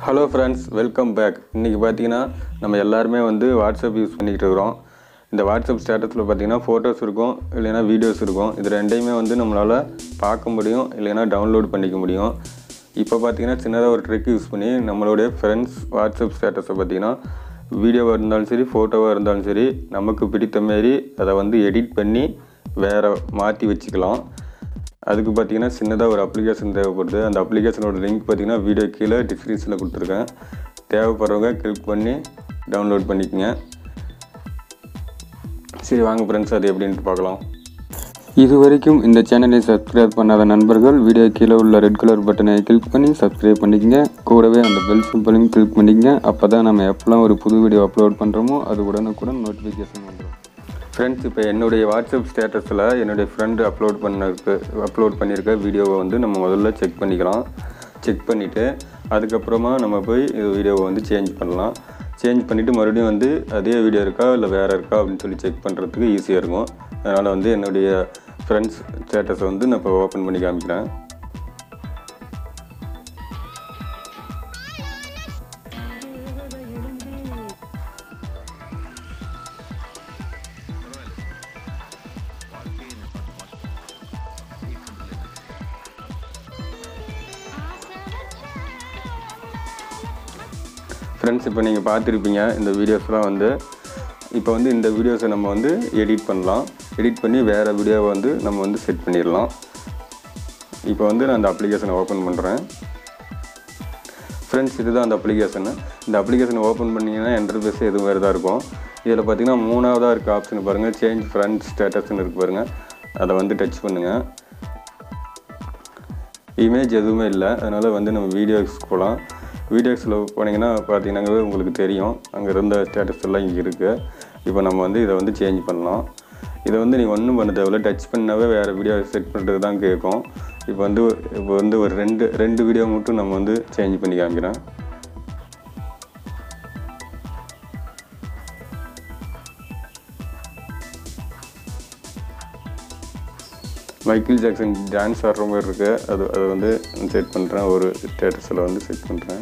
hello friends welcome back இன்றைக்கி பார்த்தீங்கன்னா நம்ம எல்லாருமே வந்து வாட்ஸ்அப் யூஸ் பண்ணிக்கிட்டு இருக்கிறோம் இந்த வாட்ஸ்அப் ஸ்டேட்டஸில் பார்த்தீங்கன்னா ஃபோட்டோஸ் இருக்கும் இல்லைன்னா வீடியோஸ் இருக்கும் இது ரெண்டையுமே வந்து நம்மளால் பார்க்க முடியும் இல்லைன்னா டவுன்லோட் பண்ணிக்க முடியும் இப்போ பார்த்தீங்கன்னா சின்னதாக ஒரு ட்ரிக் யூஸ் பண்ணி நம்மளுடைய ஃப்ரெண்ட்ஸ் வாட்ஸ்அப் ஸ்டேட்டஸை பார்த்தீங்கன்னா வீடியோவாக இருந்தாலும் சரி ஃபோட்டோவாக இருந்தாலும் சரி நமக்கு பிடித்த மாரி அதை வந்து எடிட் பண்ணி வேறு மாற்றி வச்சுக்கலாம் அதுக்கு பார்த்தீங்கன்னா சின்னதாக ஒரு அப்ளிகேஷன் தேவைப்படுது அந்த அப்ளிகேஷனோட லிங்க் பார்த்தீங்கன்னா வீடியோ கீழே டிஸ்கிரிப்ஷனில் கொடுத்துருக்கேன் தேவைப்படுறவங்க கிளிக் பண்ணி டவுன்லோட் பண்ணிக்கங்க சரி வாங்க ஃப்ரெண்ட்ஸ் அது எப்படின்ட்டு பார்க்கலாம் இது வரைக்கும் இந்த சேனலை சப்ஸ்கிரைப் பண்ணாத நண்பர்கள் வீடியோ கீழே உள்ள ரெட் கலர் பட்டனை கிளிக் பண்ணி சப்ஸ்கிரைப் பண்ணிக்கங்க கூடவே அந்த பெல் சிம்பிளையும் கிளிக் பண்ணிக்கங்க அப்போ தான் நம்ம எப்போல்லாம் ஒரு புது வீடியோ அப்லோட் பண்ணுறோமோ அது உடனுக்குடன் நோட்டிஃபிகேஷன் வந்துடும் ஃப்ரெண்ட்ஸ் இப்போ என்னுடைய வாட்ஸ்அப் ஸ்டேட்டஸில் என்னுடைய ஃப்ரெண்டு அப்லோட் பண்ணிருக்கு அப்லோட் பண்ணியிருக்க வீடியோவை வந்து நம்ம முதல்ல செக் பண்ணிக்கலாம் செக் பண்ணிவிட்டு அதுக்கப்புறமா நம்ம போய் இது வீடியோவை வந்து சேஞ்ச் பண்ணலாம் சேஞ்ச் பண்ணிவிட்டு மறுபடியும் வந்து அதே வீடியோ இருக்கா இல்லை வேறு இருக்கா அப்படின்னு சொல்லி செக் பண்ணுறதுக்கு ஈஸியாக இருக்கும் அதனால் வந்து என்னுடைய ஃப்ரெண்ட்ஸ் ஸ்டேட்டஸை வந்து நான் இப்போ ஓப்பன் பண்ணி காமிக்கிறேன் ஃப்ரெண்ட்ஸ் இப்போ நீங்கள் பார்த்துருப்பீங்க இந்த வீடியோஸ்லாம் வந்து இப்போ வந்து இந்த வீடியோஸை நம்ம வந்து எடிட் பண்ணலாம் எடிட் பண்ணி வேறு வீடியோவை வந்து நம்ம வந்து செட் பண்ணிடலாம் இப்போ வந்து நான் அந்த அப்ளிகேஷனை ஓப்பன் பண்ணுறேன் ஃப்ரெண்ட்ஸ் இதுதான் அந்த அப்ளிகேஷனு இந்த அப்ளிகேஷனை ஓப்பன் பண்ணிங்கன்னா இன்டர்ஃபேஸ் எதுவும் வேறு தான் இருக்கும் இதில் பார்த்தீங்கன்னா மூணாவதாக இருக்க ஆப்ஷன் பாருங்கள் சேஞ்ச் ஃப்ரெண்ட் ஸ்டேட்டஸ்னு இருக்கு பாருங்கள் அதை வந்து டச் பண்ணுங்கள் இமேஜ் எதுவுமே இல்லை அதனால் வந்து நம்ம வீடியோஸ் போகலாம் வீடியோஸில் போனீங்கன்னா பார்த்தீங்கன்னா உங்களுக்கு தெரியும் அங்கே இருந்த ஸ்டேட்டஸ் எல்லாம் இங்கே இருக்குது இப்போ நம்ம வந்து இதை வந்து சேஞ்ச் பண்ணலாம் இதை வந்து நீங்கள் ஒன்றும் பண்ண தேவையில்ல டச் பண்ணாவே வேறு வீடியோ செட் பண்ணுறது தான் கேட்கும் இப்போ வந்து இப்போ வந்து ஒரு ரெண்டு ரெண்டு வீடியோ மட்டும் நம்ம வந்து சேஞ்ச் பண்ணி காமிக்கிறேன் மைக்கேல் ஜாக்சன் டான்ஸ் ஆடுற மாதிரி இருக்குது அது அதை வந்து செட் பண்ணுறேன் ஒரு ஸ்டேட்டஸில் வந்து செட் பண்ணுறேன்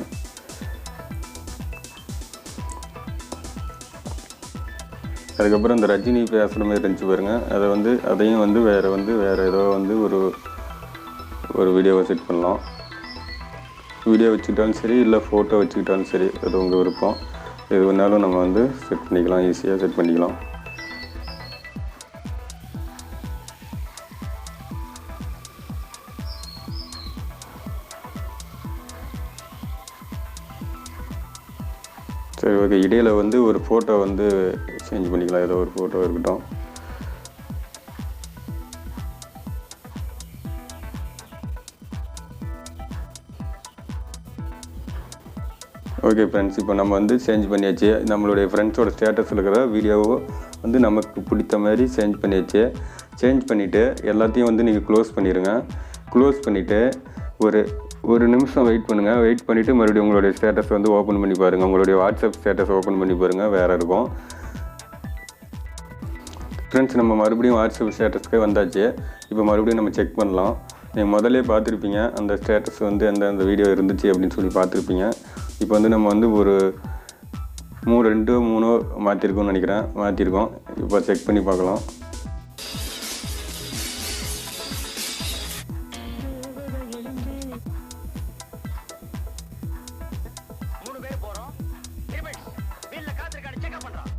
அதுக்கப்புறம் இந்த ரஜினி பேசுகிற மாதிரி இருந்துச்சு பாருங்க அதை வந்து அதையும் வந்து வேறு வந்து வேறு ஏதோ வந்து ஒரு ஒரு வீடியோவை செட் பண்ணலாம் வீடியோ வச்சுக்கிட்டாலும் சரி இல்லை ஃபோட்டோ வச்சுக்கிட்டாலும் சரி அது உங்கள் விருப்பம் எது வேணாலும் நம்ம வந்து செட் பண்ணிக்கலாம் ஈஸியாக செட் பண்ணிக்கலாம் சரி ஓகே இடையில வந்து ஒரு ஃபோட்டோ வந்து சேஞ்ச் பண்ணிக்கலாம் ஏதோ ஒரு ஃபோட்டோ இருக்கட்டும் ஓகே ஃப்ரெண்ட்ஸ் இப்போ நம்ம வந்து சேஞ்ச் பண்ணியாச்சு நம்மளுடைய ஃப்ரெண்ட்ஸோட ஸ்டேட்டஸில் இருக்கிற வீடியோவோ வந்து நமக்கு பிடித்த மாதிரி சேஞ்ச் பண்ணியாச்சு சேஞ்ச் பண்ணிவிட்டு எல்லாத்தையும் வந்து நீங்கள் க்ளோஸ் பண்ணிடுங்க க்ளோஸ் பண்ணிவிட்டு ஒரு ஒரு நிமிஷம் வெயிட் பண்ணுங்கள் வெயிட் பண்ணிவிட்டு மறுபடியும் உங்களுடைய ஸ்டேட்டஸ் வந்து ஓப்பன் பண்ணி பாருங்கள் உங்களுடைய வாட்ஸ்அப் ஸ்டேட்டஸ் ஓப்பன் பண்ணி பாருங்கள் வேறு இருக்கும் ஃப்ரெண்ட்ஸ் நம்ம மறுபடியும் வாட்ஸ்அப் ஸ்டேட்டஸ்க்கு வந்தாச்சு இப்போ மறுபடியும் நம்ம செக் பண்ணலாம் நீங்கள் முதல்ல பார்த்துருப்பீங்க அந்த ஸ்டேட்டஸ் வந்து அந்த அந்த வீடியோ இருந்துச்சு அப்படின்னு சொல்லி பார்த்துருப்பீங்க இப்போ வந்து நம்ம வந்து ஒரு மூணு ரெண்டு மூணோ மாற்றிருக்கோம்னு நினைக்கிறேன் மாற்றிருக்கோம் இப்போ செக் பண்ணி பார்க்கலாம் மூணு பேர் போறோம் ரிபன்ஸ் வீல்ல காத்திருக்காடு செக்அப் பண்றோம்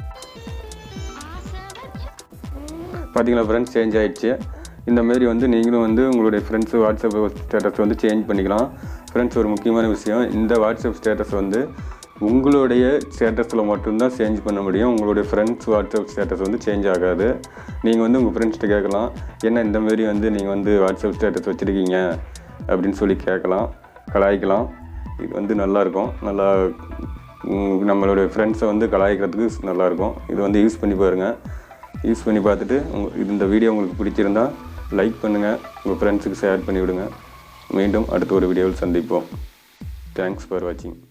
பார்த்தீங்களா ஃப்ரெண்ட்ஸ் சேஞ்ச் ஆயிடுச்சு இந்த மாதிரி வந்து நீங்களும் வந்து உங்களுடைய ஃப்ரெண்ட்ஸ் வாட்ஸ்அப் ஸ்டேட்டஸ் வந்து சேஞ்ச் பண்ணிக்கலாம் ஃப்ரெண்ட்ஸ் ஒரு முக்கியமான விஷயம் இந்த வாட்ஸ்அப் ஸ்டேட்டஸ் வந்து உங்களுடைய ஸ்டேட்டஸில் மட்டும்தான் சேஞ்ச் பண்ண முடியும் உங்களுடைய ஃப்ரெண்ட்ஸ் வாட்ஸ்அப் ஸ்டேட்டஸ் வந்து சேஞ்ச் ஆகாது நீங்கள் வந்து உங்கள் ஃப்ரெண்ட்ஸ்கிட்ட கேட்கலாம் என்ன இந்த மாதிரி வந்து நீங்கள் வந்து வாட்ஸ்அப் ஸ்டேட்டஸ் வச்சுருக்கீங்க அப்படின்னு சொல்லி கேட்கலாம் கலாய்க்கலாம் இது வந்து நல்லாயிருக்கும் நல்லா உம், நம்மளுடைய ஃப்ரெண்ட்ஸை வந்து கலாய்க்கிறதுக்கு நல்லாயிருக்கும் இது வந்து யூஸ் பண்ணி பாருங்கள் யூஸ் பண்ணி பார்த்துட்டு உங்க இது இந்த வீடியோ உங்களுக்கு பிடிச்சிருந்தா லைக் பண்ணுங்கள் உங்கள் ஃப்ரெண்ட்ஸுக்கு ஷேர் பண்ணி விடுங்க மீண்டும் அடுத்த ஒரு வீடியோவில் சந்திப்போம் தேங்க்ஸ் ஃபார் வாட்சிங்